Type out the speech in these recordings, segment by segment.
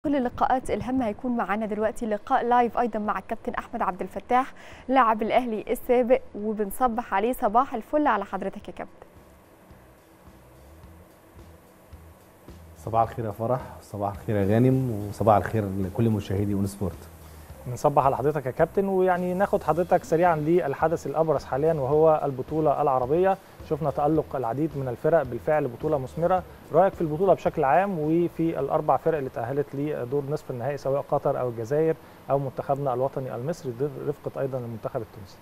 كل اللقاءات الهامة هيكون معانا دلوقتي لقاء لايف ايضا مع الكابتن احمد عبد الفتاح لاعب الاهلي السابق وبنصبح عليه صباح الفل على حضرتك يا كابتن صباح الخير يا فرح صباح الخير يا غانم وصباح الخير لكل مشاهدي اون سبورت بنصبح على حضرتك يا كابتن ويعني ناخد حضرتك سريعا للحدث الابرز حاليا وهو البطوله العربيه شفنا تالق العديد من الفرق بالفعل بطوله مثمره رايك في البطوله بشكل عام وفي الاربع فرق اللي تاهلت لدور نصف النهائي سواء قطر او الجزائر او منتخبنا الوطني المصري رفقه ايضا المنتخب التونسي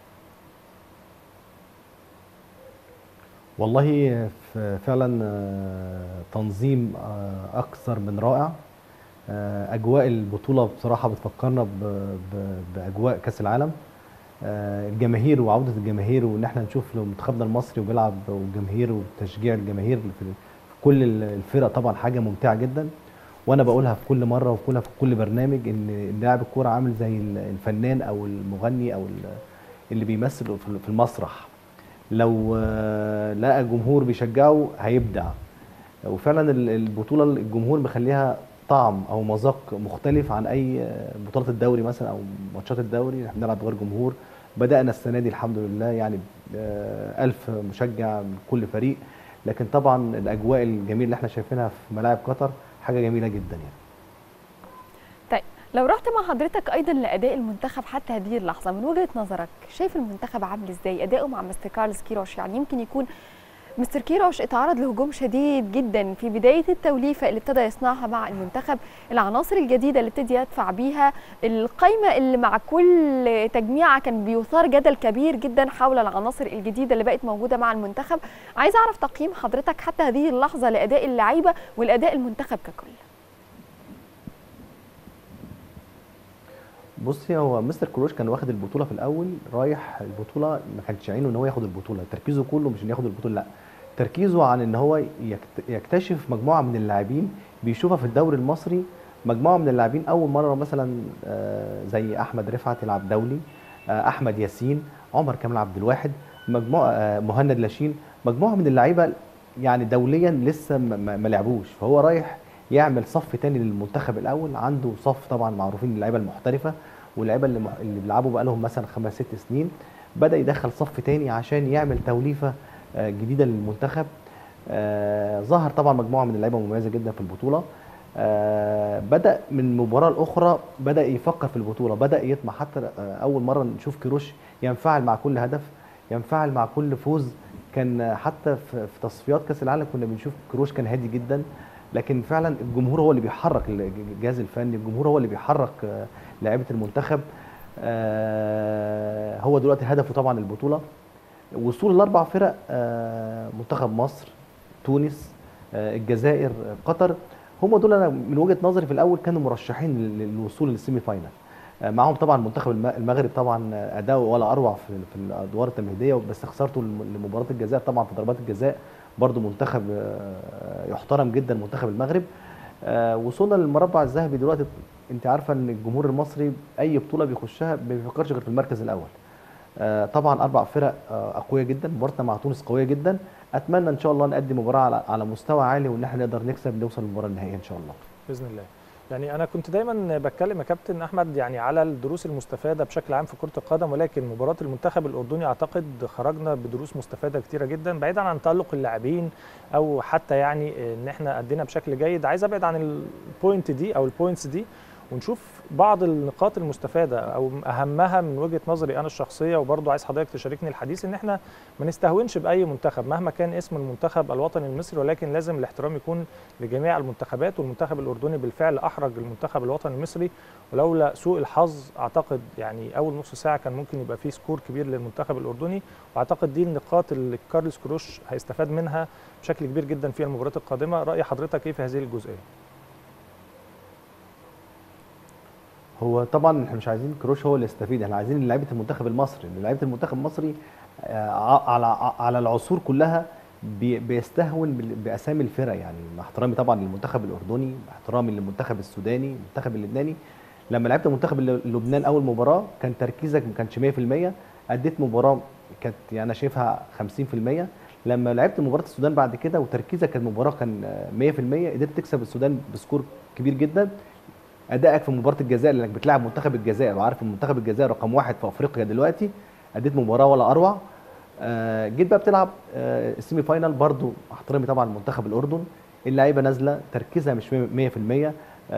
والله فعلا تنظيم اكثر من رائع اجواء البطوله بصراحه بتفكرنا باجواء كاس العالم الجماهير وعوده الجماهير وان احنا نشوف منتخبنا المصري وبيلعب والجماهير وتشجيع الجماهير في كل الفرق طبعا حاجه ممتعه جدا وانا بقولها في كل مره وبقولها في كل برنامج ان لاعب الكوره عامل زي الفنان او المغني او اللي بيمثل في المسرح لو لقى جمهور بيشجعه هيبدع وفعلا البطوله الجمهور مخليها طعم او مذاق مختلف عن اي بطولات الدوري مثلا او ماتشات الدوري احنا بنلعب بغير جمهور بدانا السنه دي الحمد لله يعني ألف مشجع من كل فريق لكن طبعا الاجواء الجميله اللي احنا شايفينها في ملاعب قطر حاجه جميله جدا يعني طيب لو رحت مع حضرتك ايضا لاداء المنتخب حتى هذه اللحظه من وجهه نظرك شايف المنتخب عامل ازاي اداؤه مع مستر كارلس كيروش يعني يمكن يكون مستر كيروش اتعرض لهجوم شديد جدا في بدايه التوليفه اللي ابتدى يصنعها مع المنتخب العناصر الجديده اللي ابتدى يدفع بيها القايمه اللي مع كل تجميعه كان بيثار جدل كبير جدا حول العناصر الجديده اللي بقت موجوده مع المنتخب عايز اعرف تقييم حضرتك حتى هذه اللحظه لاداء اللعيبه والاداء المنتخب ككل بصي هو مستر كروش كان واخد البطوله في الاول رايح البطوله ما كانش عينه ان هو ياخد البطوله تركيزه كله مش انه ياخد البطوله لا تركيزه عن ان هو يكتشف مجموعه من اللاعبين بيشوفها في الدوري المصري مجموعه من اللاعبين اول مره مثلا زي احمد رفعت يلعب دولي احمد ياسين عمر كامل عبد الواحد مجموعه مهند لاشين مجموعه من اللعيبه يعني دوليا لسه ما لعبوش فهو رايح يعمل صف تاني للمنتخب الاول عنده صف طبعا معروفين اللعيبه المحترفه واللعيبه اللي اللي بيلعبوا بقى لهم مثلا خمس ست سنين بدا يدخل صف تاني عشان يعمل توليفه جديده للمنتخب ظهر طبعا مجموعه من اللعيبه مميزه جدا في البطوله بدا من المباراه الاخرى بدا يفكر في البطوله بدا يطمع حتى اول مره نشوف كيروش ينفعل مع كل هدف ينفعل مع كل فوز كان حتى في تصفيات كاس العالم كنا بنشوف كيروش كان هادي جدا لكن فعلا الجمهور هو اللي بيحرك الجهاز الفني الجمهور هو اللي بيحرك لعيبه المنتخب هو دلوقتي هدفه طبعا البطوله وصول الاربع فرق منتخب مصر تونس الجزائر قطر هم دول انا من وجهه نظري في الاول كانوا مرشحين للوصول للسيمي فاينال معاهم طبعا منتخب المغرب طبعا اداؤه ولا اروع في, في الادوار التمهيديه بس خسارته لمباراه الجزائر طبعا في ضربات الجزاء برضو منتخب يحترم جدا منتخب المغرب وصلنا للمربع الذهبي دلوقتي انت عارفه ان الجمهور المصري اي بطوله بيخشها ما بيفكرش غير في المركز الاول طبعا اربع فرق اقوياء جدا مباراتنا مع تونس قويه جدا اتمنى ان شاء الله نقدم مباراه على على مستوى عالي وان احنا نقدر نكسب نوصل للمباراه النهائيه ان شاء الله باذن الله يعني انا كنت دايما بتكلم يا كابتن احمد يعني على الدروس المستفاده بشكل عام في كره القدم ولكن مباراه المنتخب الاردني اعتقد خرجنا بدروس مستفاده كتيره جدا بعيدا عن تالق اللاعبين او حتى يعني ان احنا ادينا بشكل جيد عايز ابعد عن البوينت دي او البوينتس دي ونشوف بعض النقاط المستفاده او اهمها من وجهه نظري انا الشخصيه وبرضه عايز حضرتك تشاركني الحديث ان احنا ما نستهونش باي منتخب مهما كان اسم المنتخب الوطني المصري ولكن لازم الاحترام يكون لجميع المنتخبات والمنتخب الاردني بالفعل احرج المنتخب الوطني المصري ولولا سوء الحظ اعتقد يعني اول نص ساعه كان ممكن يبقى فيه سكور كبير للمنتخب الاردني واعتقد دي النقاط اللي كارلوس كروش هيستفاد منها بشكل كبير جدا في المباريات القادمه راي حضرتك ايه في هذه الجزئيه هو طبعا احنا مش عايزين كروش هو اللي يستفيد احنا عايزين لعيبه المنتخب المصري لعيبه المنتخب المصري على على العصور كلها بيستهون باسامي الفرق يعني مع احترامي طبعا للمنتخب الاردني احترامي للمنتخب السوداني المنتخب اللبناني لما لعبت منتخب لبنان اول مباراه كان تركيزك ما كانش 100% اديت مباراه كانت يعني انا شايفها 50% لما لعبت مباراه السودان بعد كده وتركيزك كان المباراه كان آه، 100% قدرت تكسب السودان بسكور كبير جدا ادائك في مباراه الجزائر لانك بتلعب منتخب الجزائر وعارف ان منتخب الجزائر رقم واحد في افريقيا دلوقتي اديت مباراه ولا اروع آه، جيت بقى بتلعب آه، السيمي فاينال برضو احترامي طبعا منتخب الاردن اللعيبه نازله تركيزها مش 100%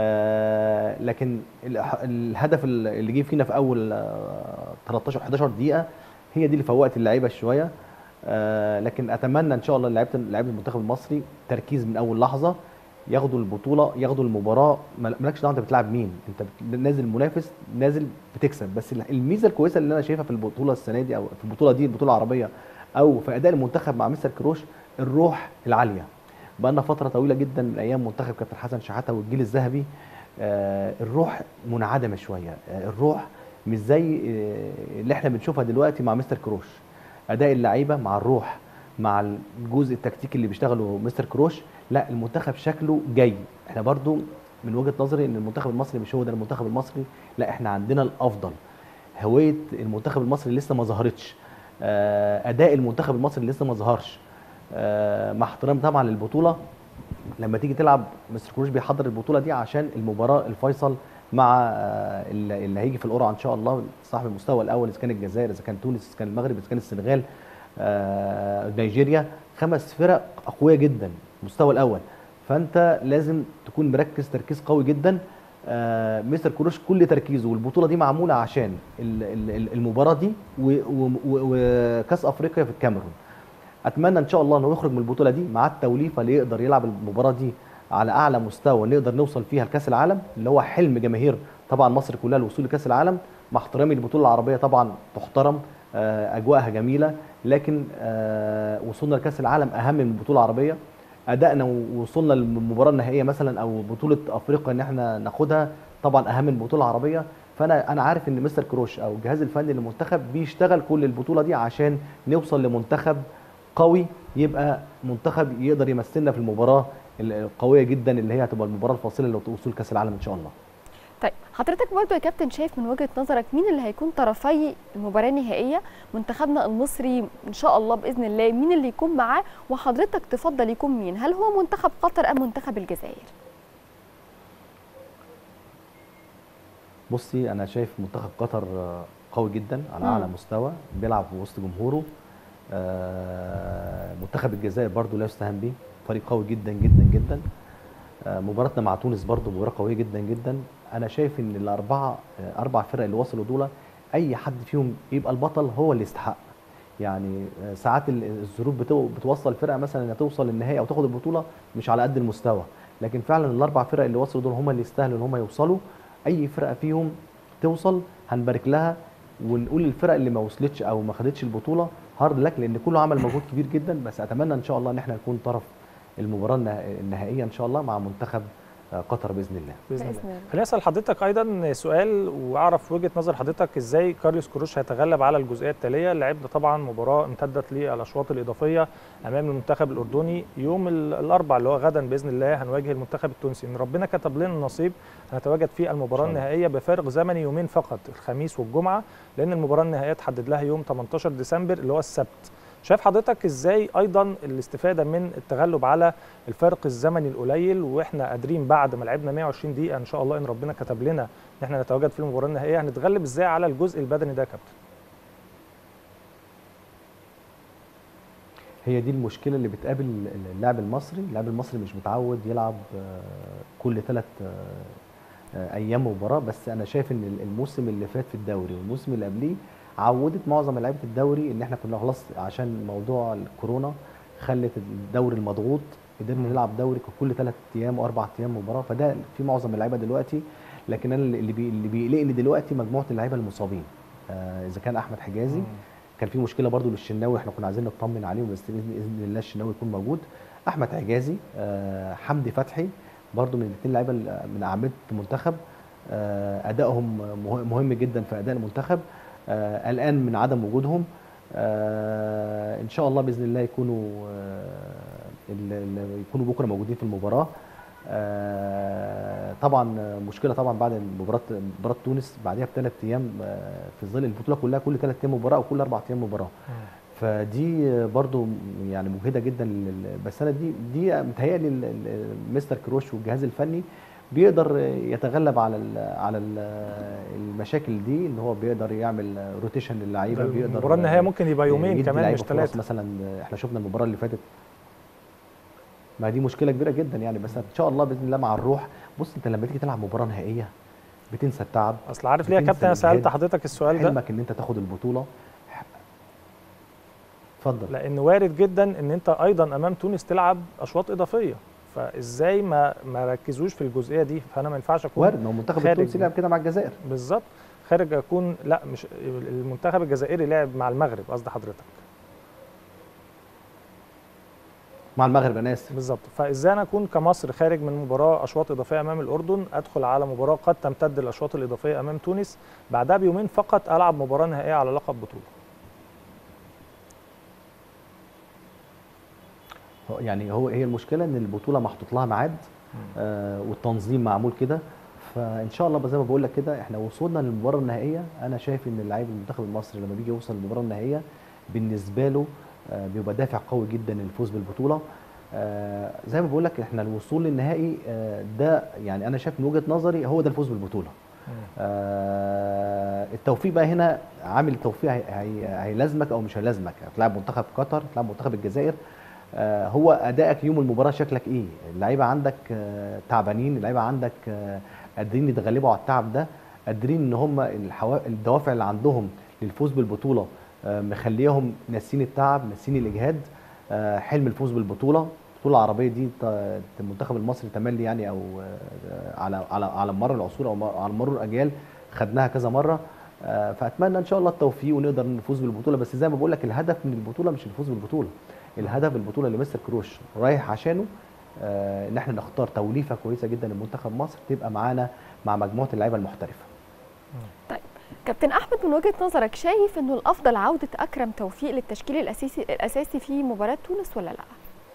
آه، لكن الح- الهدف اللي جه فينا في اول آه، 13 11 دقيقه هي دي اللي فوقت اللعيبه شويه آه، لكن اتمنى ان شاء الله لعيبه لعيبه المنتخب المصري تركيز من اول لحظه ياخدوا البطوله ياخدوا المباراه مال- مالكش دعوه انت بتلعب مين انت بت- نازل منافس نازل بتكسب بس ال- الميزه الكويسه اللي انا شايفها في البطوله السنه دي او في البطوله دي البطوله العربيه او في اداء المنتخب مع مستر كروش الروح العاليه بقى لنا فتره طويله جدا من ايام منتخب كابتن حسن شحاته والجيل الذهبي آه، الروح منعدمه شويه آه، الروح مش زي آه، اللي احنا بنشوفها دلوقتي مع مستر كروش اداء اللعيبه مع الروح مع الجزء التكتيكي اللي بيشتغله مستر كروش لا المنتخب شكله جاي احنا برضو من وجهه نظري ان المنتخب المصري مش هو ده المنتخب المصري لا احنا عندنا الافضل هويه المنتخب المصري لسه ما ظهرتش آه، اداء المنتخب المصري لسه ما ظهرش آه، مع احترام طبعا للبطوله لما تيجي تلعب مستر كروش بيحضر البطوله دي عشان المباراه الفيصل مع آه، اللي اللي هيجي في القرعه ان شاء الله صاحب المستوى الاول اذا كان الجزائر اذا كان تونس اذا كان المغرب اذا كان السنغال آه، نيجيريا خمس فرق اقوياء جدا المستوى الاول فانت لازم تكون مركز تركيز قوي جدا آه، مستر كروش كل تركيزه والبطوله دي معموله عشان ال- ال- ال- المباراه دي و- و- و- وكاس افريقيا في الكاميرون اتمنى ان شاء الله انه يخرج من البطوله دي مع التوليفه اللي يقدر يلعب المباراه دي على اعلى مستوى نقدر نوصل فيها لكاس العالم اللي هو حلم جماهير طبعا مصر كلها الوصول لكاس العالم مع احترامي للبطوله العربيه طبعا تحترم آه، اجواءها جميله لكن آه، وصولنا لكاس العالم اهم من البطوله العربيه ادائنا ووصولنا للمباراه النهائيه مثلا او بطوله افريقيا ان احنا ناخدها طبعا اهم من البطوله العربيه فانا انا عارف ان مستر كروش او الجهاز الفني للمنتخب بيشتغل كل البطوله دي عشان نوصل لمنتخب قوي يبقى منتخب يقدر يمثلنا في المباراه القويه جدا اللي هي هتبقى المباراه الفاصله لوصول كاس العالم ان شاء الله طيب حضرتك برضو يا كابتن شايف من وجهه نظرك مين اللي هيكون طرفي المباراه النهائيه منتخبنا المصري ان شاء الله باذن الله مين اللي يكون معاه وحضرتك تفضل يكون مين هل هو منتخب قطر ام منتخب الجزائر بصي انا شايف منتخب قطر آه، قوي جدا على مم. اعلى مستوى بيلعب في وسط جمهوره آه، منتخب الجزائر برضو لا يستهان به فريق قوي جدا جدا جدا آه، مباراتنا مع تونس برضو مباراه قويه جدا جدا انا شايف ان الاربعه آه، اربع فرق اللي وصلوا دول اي حد فيهم يبقى البطل هو اللي يستحق يعني آه، ساعات ال- الظروف بتو- بتوصل فرقه مثلا انها توصل للنهائي او تاخد البطوله مش على قد المستوى لكن فعلا الاربع فرق اللي وصلوا دول هم اللي يستاهلوا ان هم يوصلوا اي فرقه فيهم توصل هنبارك لها ونقول للفرق اللي ما وصلتش او ما خدتش البطوله هارد لك لان كله عمل مجهود كبير جدا بس اتمنى ان شاء الله ان احنا نكون طرف المباراه النها- النهائيه ان شاء الله مع منتخب آه، قطر باذن الله باذن بإذن الله الله. خليني اسال حضرتك ايضا سؤال واعرف وجهه نظر حضرتك ازاي كارلوس كروش هيتغلب على الجزئيه التاليه لعبنا طبعا مباراه امتدت للاشواط الاضافيه امام المنتخب الاردني يوم ال- الاربعاء اللي هو غدا باذن الله هنواجه المنتخب التونسي ان ربنا كتب لنا النصيب هنتواجد في المباراه إن شاء الله. النهائيه بفارق زمني يومين فقط الخميس والجمعه لان المباراه النهائيه تحدد لها يوم 18 ديسمبر اللي هو السبت شايف حضرتك ازاي ايضا الاستفاده من التغلب على الفرق الزمني القليل واحنا قادرين بعد ما لعبنا 120 دقيقه ان شاء الله ان ربنا كتب لنا ان احنا نتواجد في المباراه النهائيه هنتغلب ازاي على الجزء البدني ده يا كابتن هي دي المشكله اللي بتقابل اللاعب المصري اللاعب المصري مش متعود يلعب آه، كل ثلاث ايام مباراه بس انا شايف ان الموسم اللي فات في الدوري والموسم اللي قبليه عودت معظم لعيبه الدوري ان احنا كنا خلاص عشان موضوع الكورونا خلت الدوري المضغوط قدرنا نلعب دوري كل ثلاث ايام واربع ايام مباراه فده في معظم اللعيبه دلوقتي لكن انا اللي بي اللي بيقلقني دلوقتي مجموعه اللعيبه المصابين آه، اذا كان احمد حجازي كان في مشكله برضو للشناوي احنا كنا عايزين نطمن عليه بس باذن بإذن الله الشناوي يكون موجود احمد حجازي آه، حمدي فتحي برضو من الاثنين لعيبه ال- من اعمده المنتخب آه، ادائهم مه- مهم جدا في اداء المنتخب آه، قلقان من عدم وجودهم آه، ان شاء الله باذن الله يكونوا آه، ال- ال- يكونوا بكره موجودين في المباراه آه، طبعا مشكله طبعا بعد مباراه مباراه تونس بعدها بثلاث ايام آه، في ظل البطوله كلها كل ثلاث ايام مباراه او كل اربع ايام مباراه فدي برضو يعني مجهده جدا لل- بس انا دي دي متهيألي ال- ال- مستر كروش والجهاز الفني بيقدر يتغلب على ال على ال المشاكل دي ان هو بيقدر يعمل روتيشن للعيبه بيقدر المباراه النهائيه ممكن يبقى يومين يدي كمان لعيبة مش فرص. ثلاثه مثلا احنا شفنا المباراه اللي فاتت ما دي مشكله كبيره جدا يعني بس ان شاء الله باذن الله مع الروح بص انت لما تيجي تلعب مباراه نهائيه بتنسى التعب اصل عارف ليه يا بتنسى كابتن انا سالت الإجهاد. حضرتك السؤال ده حلمك ان انت تاخد البطوله اتفضل لان وارد جدا ان انت ايضا امام تونس تلعب اشواط اضافيه فازاي ما ما ركزوش في الجزئيه دي فانا ما ينفعش اكون وارد ما هو المنتخب خارج التونسي لعب كده مع الجزائر بالظبط خارج اكون لا مش المنتخب الجزائري لعب مع المغرب قصد حضرتك مع المغرب انا اسف بالظبط فازاي انا اكون كمصر خارج من مباراه اشواط اضافيه امام الاردن ادخل على مباراه قد تمتد الاشواط الاضافيه امام تونس بعدها بيومين فقط العب مباراه نهائيه على لقب بطوله هو- يعني هو هي المشكله ان البطوله محطوط لها ميعاد آه والتنظيم معمول كده فان شاء الله زي ما بقول لك كده احنا وصلنا للمباراه النهائيه انا شايف ان اللاعب المنتخب المصري لما بيجي يوصل للمباراه النهائيه بالنسبه له آه بيبقى دافع قوي جدا للفوز بالبطوله آه زي ما بقول لك احنا الوصول للنهائي آه ده يعني انا شايف من وجهه نظري هو ده الفوز بالبطوله آه التوفيق بقى هنا عامل التوفيق هي- هي- هيلازمك او مش هيلازمك هتلاعب منتخب قطر هتلاعب منتخب الجزائر آه هو ادائك يوم المباراه شكلك ايه اللعيبه عندك آه تعبانين اللعيبه عندك آه قادرين يتغلبوا على التعب ده قادرين ان هم الحوا... الدوافع اللي عندهم للفوز بالبطوله آه مخليهم ناسين التعب ناسين الاجهاد آه حلم الفوز بالبطوله البطوله العربيه دي ت- المنتخب المصري تملي يعني او آه، على على على مر العصور او مر- على مر الاجيال خدناها كذا مره آه، فاتمنى ان شاء الله التوفيق ونقدر نفوز بالبطوله بس زي ما بقول لك الهدف من البطوله مش الفوز بالبطوله الهدف البطوله اللي مستر كروش رايح عشانه آه، ان احنا نختار توليفه كويسه جدا لمنتخب مصر تبقى معانا مع مجموعه اللعيبه المحترفه كابتن احمد من وجهه نظرك شايف انه الافضل عوده اكرم توفيق للتشكيل الاساسي الاساسي في مباراه تونس ولا لا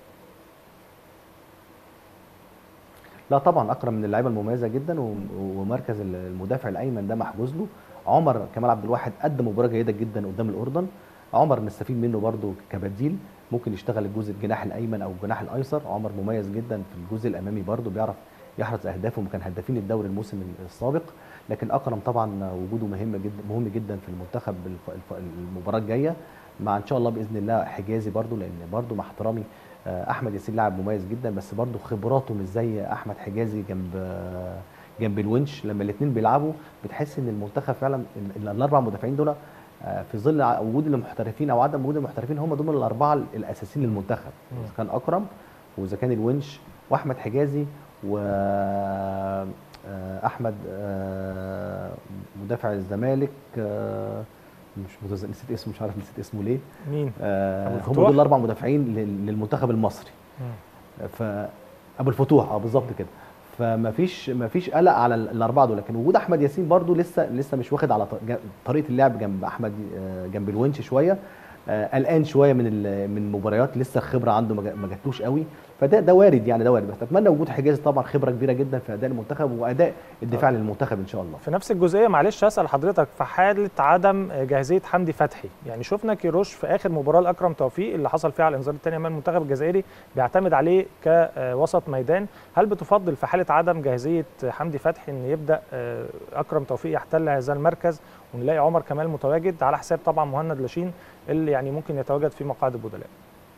لا طبعا اكرم من اللعيبه المميزه جدا و- ومركز المدافع الايمن ده محجوز له عمر كمال عبد الواحد قدم مباراه جيده جدا قدام الاردن عمر نستفيد منه برده كبديل ممكن يشتغل الجزء الجناح الايمن او الجناح الايسر عمر مميز جدا في الجزء الامامي برده بيعرف يحرز اهدافه وكان هدافين الدوري الموسم السابق لكن اكرم طبعا وجوده مهم جدا مهم جدا في المنتخب الف- الف- المباراه الجايه مع ان شاء الله باذن الله حجازي برده لان برده مع احترامي آه، احمد ياسين لاعب مميز جدا بس برضه خبراته مش زي احمد حجازي جنب آه، جنب الونش لما الاثنين بيلعبوا بتحس ان المنتخب فعلا ال- ال- الاربع مدافعين دول آه، في ظل ع- وجود المحترفين او عدم وجود المحترفين هم دول الاربعه ال- الاساسيين للمنتخب مم. اذا كان اكرم واذا كان الونش واحمد حجازي و آه، احمد آه، مدافع الزمالك آه، مش متز... نسيت اسمه مش عارف نسيت اسمه ليه مين آه، أبو هم الفتوح؟ دول الاربع مدافعين لل- للمنتخب المصري ف ابو الفتوح اه بالظبط كده فما فيش ما فيش قلق على ال- الاربعه دول لكن وجود احمد ياسين برضو لسه لسه مش واخد على ط- جا- طريقه اللعب جنب احمد آه، جنب الونش شويه آه، قلقان شويه من ال- من المباريات لسه الخبره عنده ما جا- ما جاتلوش قوي فده ده وارد يعني ده وارد بس اتمنى وجود حجازي طبعا خبره كبيره جدا في اداء المنتخب واداء الدفاع للمنتخب ان شاء الله في نفس الجزئيه معلش اسال حضرتك في حاله عدم جاهزيه حمدي فتحي يعني شفنا كيروش في اخر مباراه لاكرم توفيق اللي حصل فيها على الانذار الثاني امام المنتخب الجزائري بيعتمد عليه كوسط ميدان هل بتفضل في حاله عدم جاهزيه حمدي فتحي ان يبدا آه، اكرم توفيق يحتل هذا المركز ونلاقي عمر كمال متواجد على حساب طبعا مهند لاشين اللي يعني ممكن يتواجد في مقاعد البدلاء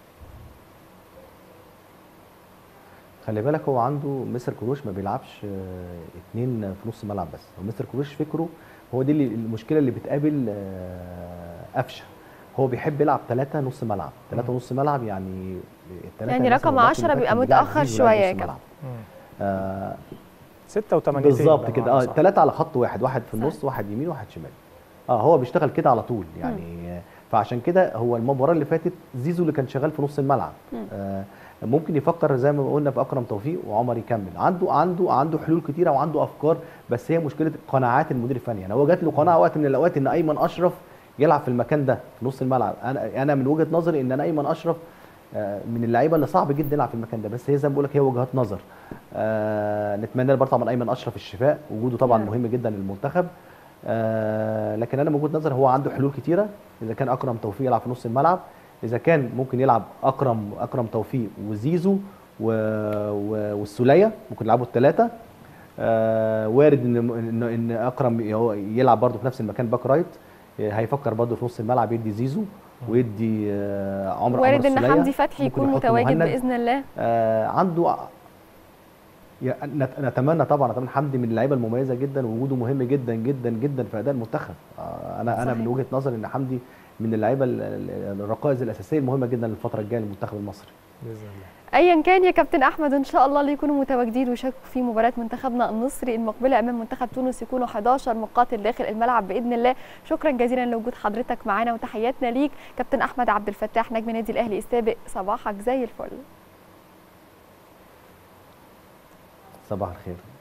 خلي بالك هو عنده مستر كروش ما بيلعبش آه، اتنين في نص الملعب بس هو مستر كروش فكره هو دي اللي المشكله اللي بتقابل آه، قفشه هو بيحب يلعب ثلاثة نص ملعب ثلاثة مم. نص ملعب يعني التلاتة يعني مثلاً رقم الماتش 10 اللي فات بيبقى كان بيلعب متأخر زيزو لاعب شوية يا نص كابتن. ملعب. آه ستة و8 بالظبط كده اه الثلاثة على خط واحد واحد في صح. النص واحد يمين واحد شمال اه هو بيشتغل كده على طول يعني آه، فعشان كده هو المباراة اللي فاتت زيزو اللي كان شغال في نص الملعب مم. آه ممكن يفكر زي ما قلنا في اكرم توفيق وعمر يكمل عنده عنده عنده حلول كتيره وعنده افكار بس هي مشكله قناعات المدير الفني يعني هو جات له قناعه وقت من الاوقات ان ايمن اشرف يلعب في المكان ده في نص الملعب انا انا من وجهه نظري ان انا ايمن اشرف آه، من اللعيبه اللي صعب جدا يلعب في المكان ده بس هي زي ما بقول لك هي وجهات نظر آه نتمنى له برضه طبعا ايمن اشرف الشفاء وجوده طبعا نعم. مهم جدا للمنتخب آه لكن انا من وجهه نظري هو عنده حلول كتيره اذا كان اكرم توفيق يلعب في نص الملعب اذا كان ممكن يلعب اكرم اكرم توفيق وزيزو و... و... والسوليه ممكن يلعبوا الثلاثه آه وارد ان ان ان اكرم هو يلعب برضه في نفس المكان باك رايت آه، هيفكر برضه في نص الملعب يدي زيزو ويدي آه عمر وارد عمر ان السولية. حمدي فتحي ممكن يكون يحط متواجد مهند. باذن الله آه عنده يا- نت- نتمنى طبعا نتمنى حمدي من اللعيبه المميزه جدا ووجوده مهم جدا جدا جدا في اداء المنتخب آه انا انا صحيح. من وجهه نظري ان حمدي من اللعيبه ال- ال- الركائز الاساسيه المهمه جدا للفتره الجايه للمنتخب المصري باذن الله ايا كان يا كابتن احمد ان شاء الله اللي يكونوا متواجدين ويشاركوا في مباراه منتخبنا المصري المقبله امام منتخب تونس يكونوا 11 مقاتل داخل الملعب باذن الله شكرا جزيلا لوجود حضرتك معانا وتحياتنا ليك كابتن احمد عبد الفتاح نجم نادي الاهلي السابق صباحك زي الفل صباح الخير